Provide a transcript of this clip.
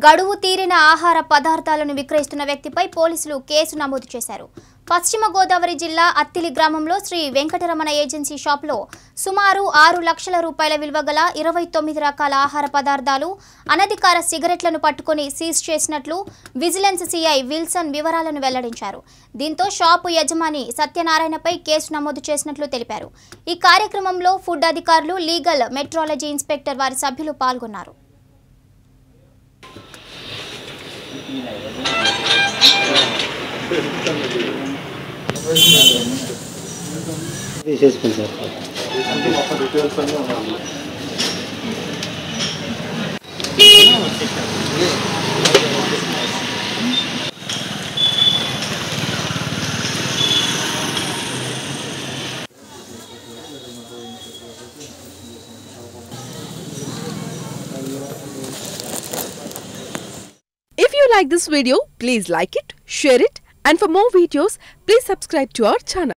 గడువు తీరిన ఆహార పదార్థాలను విక్రయిస్తున్న వ్యక్తిపై పోలీసులు కేసు నమోదు చేశారు పశ్చిమ గోదావరి జిల్లా అత్తిలి గ్రామంలో శ్రీ వెంకటరమణ ఏజెన్సీ షాప్లో సుమారు ఆరు లక్షల రూపాయల విలువ గల ఇరవై తొమ్మిది రకాల ఆహార పదార్థాలు అనధికార సిగరెట్లను పట్టుకొని సీజ్ చేసినట్లు విజిలెన్స్ సిఐ విల్సన్ వివరాలను వెల్లడించారు దీంతో షాపు యజమాని సత్యనారాయణపై కేసు నమోదు చేసినట్లు తెలిపారు ఈ కార్యక్రమంలో ఫుడ్ అధికారులు లీగల్ మెట్రాలజీ ఇన్స్పెక్టర్ వారి సభ్యులు పాల్గొన్నారు తీసేసుకోండి sir If you like this video, please like it, share it, and for more videos, please subscribe to our channel.